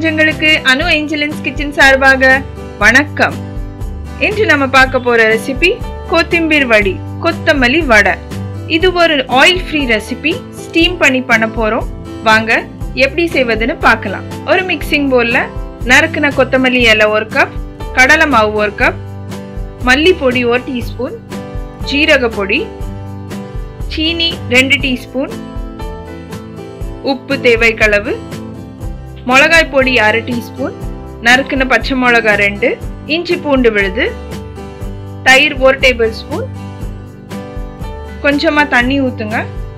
நெஞ்சங்களுக்கு அனு Angeline's kitchen சார்பாக வணக்கம் இன்று நம்ம பார்க்க போற ரெசிபி கொத்திம்பீர் வடி கொத்தமல்லி வடை இது ஒரு ஆயில் ஃப்ரீ ரெசிபி ஸ்டீம் பண்ணி பண்ண போறோம் வாங்க எப்படி செய்வதுன்னு பார்க்கலாம் ஒரு மிக்சிங் பவுல்ல நறுக்குன கொத்தமல்லி இலை ஒரு கப் கடலை மாவு ஒரு கப் மல்லிப்பொடி ஒரு டீஸ்பூன் ஜீரக பொடி சீனி ரெண்டு டீஸ்பூன் உப்பு தேவைக்களவு மிளகாய் பொடி அரை டீஸ்பூன் நறுக்குன பச்சை மிளகாய் ரெண்டு இஞ்சி பூண்டு விழுது தயிர் ஒரு டேபிள் ஸ்பூன் கொஞ்சமா தண்ணி ஊத்துங்க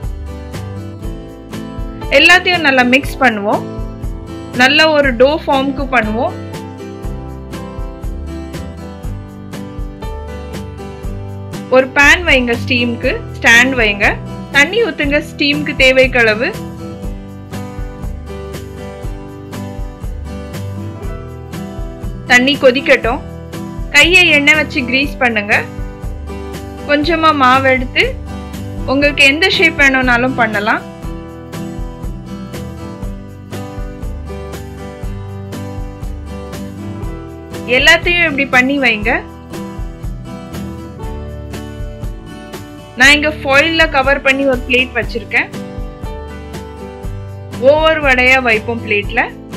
எல்லாத்தையும் நல்லா மிக்ஸ் பண்ணுவோம் நல்ல ஒரு டோ ஃபார்முக்கு பண்ணுவோம் ஒரு பேன் வைங்க ஸ்டீம்க்கு ஸ்டாண்ட் வைங்க தண்ணி ஊத்துங்க ஸ்டீம்க்கு தேவைக்களவு தண்ணி கொதிக்கட்டும் கையை எண்ணெய் வச்சு கிரீஸ் பண்ணுங்க கொஞ்சமா மாவு எடுத்து உங்களுக்கு எந்த ஷேப் வேணும்னாலும் பண்ணலாம் எல்லாத்தையும் இப்படி பண்ணி வைங்க நான் இங்க ஃபாயில்ல கவர் பண்ணி ஒரு பிளேட் வச்சிருக்கேன் ஒவ்வொரு வடையா வைப்போம் பிளேட்ல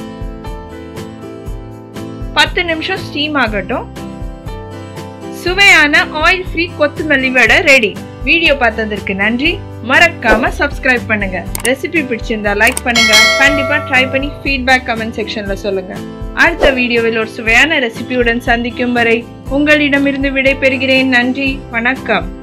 பத்து நிமிஷம் ஸ்டீம் ஆகட்டும் சுவையான ஆயில் ஃப்ரீ கொத்தமல்லி வடை ரெடி வீடியோ பார்த்ததற்கு நன்றி மறக்காம சப்ஸ்கிரைப் பண்ணுங்க ரெசிபி பிடிச்சிருந்தா லைக் பண்ணுங்க கண்டிப்பா ட்ரை பண்ணி ஃபீட்பேக் கமெண்ட் செக்ஷன்ல சொல்லுங்க அடுத்த வீடியோவில் ஒரு சுவையான ரெசிபியுடன் சந்திக்கும் வரை உங்களிடமிருந்து விடை பெறுகிறேன் நன்றி வணக்கம்